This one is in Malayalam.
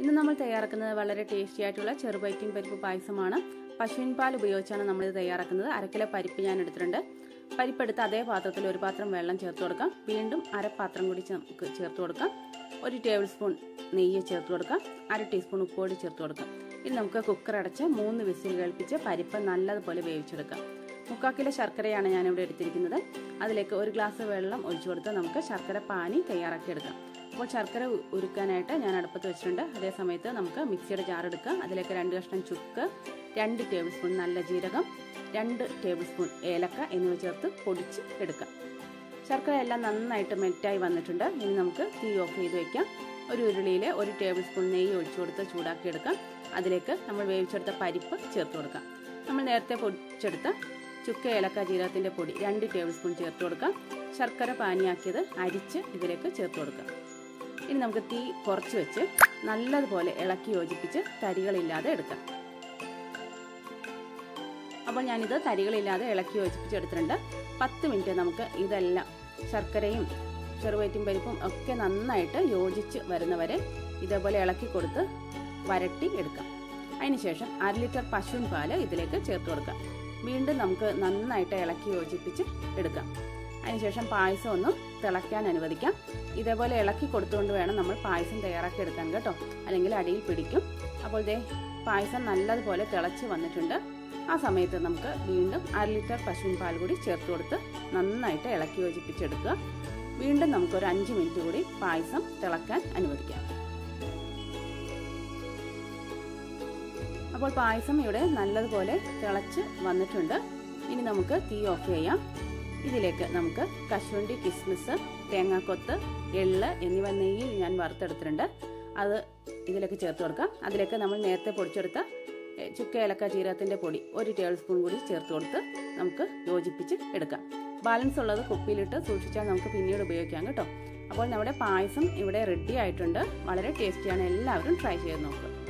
ഇന്ന് നമ്മൾ തയ്യാറാക്കുന്നത് വളരെ ടേസ്റ്റി ആയിട്ടുള്ള ചെറുപയറ്റിൻ പരിപ്പ് പായസമാണ് പശുവിൻ പാൽ ഉപയോഗിച്ചാണ് നമ്മളിത് തയ്യാറാക്കുന്നത് അരക്കിലോ പരിപ്പ് ഞാൻ എടുത്തിട്ടുണ്ട് പരിപ്പെടുത്ത് അതേ പാത്രത്തിൽ ഒരു പാത്രം വെള്ളം ചേർത്ത് കൊടുക്കാം വീണ്ടും അരപ്പാത്രം കൂടി നമുക്ക് ചേർത്ത് കൊടുക്കാം ഒരു ടേബിൾ സ്പൂൺ നെയ്യ് ചേർത്ത് കൊടുക്കാം അര ടീസ്പൂൺ ഉപ്പുപൊടി ചേർത്ത് കൊടുക്കാം ഇനി നമുക്ക് കുക്കർ അടച്ച് മൂന്ന് വിസിൽ കേൾപ്പിച്ച് പരിപ്പ് നല്ലതുപോലെ വേവിച്ചെടുക്കാം മുക്കാൽ കിലോ ശർക്കരയാണ് ഞാനിവിടെ എടുത്തിരിക്കുന്നത് അതിലേക്ക് ഒരു ഗ്ലാസ് വെള്ളം ഒഴിച്ചു കൊടുത്ത് നമുക്ക് ശർക്കര പാനി തയ്യാറാക്കിയെടുക്കാം അപ്പോൾ ശർക്കര ഉരുക്കാനായിട്ട് ഞാൻ അടുപ്പത്ത് വെച്ചിട്ടുണ്ട് അതേ സമയത്ത് നമുക്ക് മിക്സിയുടെ ജാർ എടുക്കാം അതിലേക്ക് രണ്ട് കഷ്ണം ചുക്ക് രണ്ട് ടേബിൾ സ്പൂൺ നല്ല ജീരകം രണ്ട് ടേബിൾ സ്പൂൺ ഏലക്ക എന്നിവ ചേർത്ത് പൊടിച്ച് എടുക്കാം ശർക്കര എല്ലാം നന്നായിട്ട് മെൽറ്റായി വന്നിട്ടുണ്ട് ഇനി നമുക്ക് തീ ഓഫ് ചെയ്ത് വെക്കാം ഒരു ഉരുളിയിൽ ഒരു ടേബിൾ സ്പൂൺ നെയ്യ് ഒഴിച്ചു കൊടുത്ത് ചൂടാക്കി എടുക്കാം അതിലേക്ക് നമ്മൾ വേവിച്ചെടുത്ത പരിപ്പ് ചേർത്ത് കൊടുക്കാം നമ്മൾ നേരത്തെ പൊടിച്ചെടുത്ത ചുക്ക് ഏലക്ക ജീരകത്തിൻ്റെ പൊടി രണ്ട് ടേബിൾ സ്പൂൺ ചേർത്ത് കൊടുക്കാം ശർക്കര പാനിയാക്കിയത് അരിച്ച് ഇതിലേക്ക് ചേർത്ത് കൊടുക്കാം ഇനി നമുക്ക് തീ കുറച്ച് വെച്ച് നല്ലതുപോലെ ഇളക്കി യോജിപ്പിച്ച് തരികളില്ലാതെ എടുക്കാം അപ്പോൾ ഞാനിത് തരികളില്ലാതെ ഇളക്കി യോജിപ്പിച്ച് എടുത്തിട്ടുണ്ട് പത്ത് മിനിറ്റ് നമുക്ക് ഇതെല്ലാം ശർക്കരയും ചെറുവയറ്റും പരിപ്പും ഒക്കെ നന്നായിട്ട് യോജിച്ച് വരുന്നവരെ ഇതേപോലെ ഇളക്കി കൊടുത്ത് വരട്ടി എടുക്കാം അതിനുശേഷം അര ലിറ്റർ പശുവിൻ പാല് ഇതിലേക്ക് ചേർത്ത് കൊടുക്കാം വീണ്ടും നമുക്ക് നന്നായിട്ട് ഇളക്കി യോജിപ്പിച്ച് എടുക്കാം അതിനുശേഷം പായസം ഒന്ന് തിളയ്ക്കാൻ അനുവദിക്കാം ഇതേപോലെ ഇളക്കി കൊടുത്തുകൊണ്ട് വേണം നമ്മൾ പായസം തയ്യാറാക്കി എടുക്കാൻ കേട്ടോ അല്ലെങ്കിൽ അടിയിൽ പിടിക്കും അപ്പോൾ ഇതേ പായസം നല്ലതുപോലെ തിളച്ച് വന്നിട്ടുണ്ട് ആ സമയത്ത് നമുക്ക് വീണ്ടും അര ലിറ്റർ പശുവിൻ പാൽ കൂടി ചേർത്ത് കൊടുത്ത് നന്നായിട്ട് ഇളക്കി യോജിപ്പിച്ചെടുക്കുക വീണ്ടും നമുക്കൊരു അഞ്ച് മിനിറ്റ് കൂടി പായസം തിളക്കാൻ അനുവദിക്കാം അപ്പോൾ പായസം ഇവിടെ നല്ലതുപോലെ തിളച്ച് വന്നിട്ടുണ്ട് ഇനി നമുക്ക് തീ ഓഫ് ചെയ്യാം ഇതിലേക്ക് നമുക്ക് കശുവണ്ടി കിസ്മിസ് തേങ്ങാക്കൊത്ത് എള്ള് എന്നിവ നെയ്യിൽ ഞാൻ വറുത്തെടുത്തിട്ടുണ്ട് അത് ഇതിലേക്ക് ചേർത്ത് കൊടുക്കാം അതിലേക്ക് നമ്മൾ നേരത്തെ പൊടിച്ചെടുത്ത ചുക്ക ഏലക്ക ജീരകത്തിൻ്റെ പൊടി ഒരു ടേബിൾ സ്പൂൺ കൂടി ചേർത്ത് കൊടുത്ത് നമുക്ക് യോജിപ്പിച്ച് എടുക്കാം ബാലൻസ് ഉള്ളത് കുപ്പിയിലിട്ട് സൂക്ഷിച്ചാൽ നമുക്ക് പിന്നീട് ഉപയോഗിക്കാം കേട്ടോ അപ്പോൾ നമ്മുടെ പായസം ഇവിടെ റെഡി ആയിട്ടുണ്ട് വളരെ ടേസ്റ്റിയാണ് എല്ലാവരും ട്രൈ ചെയ്ത് നോക്കുക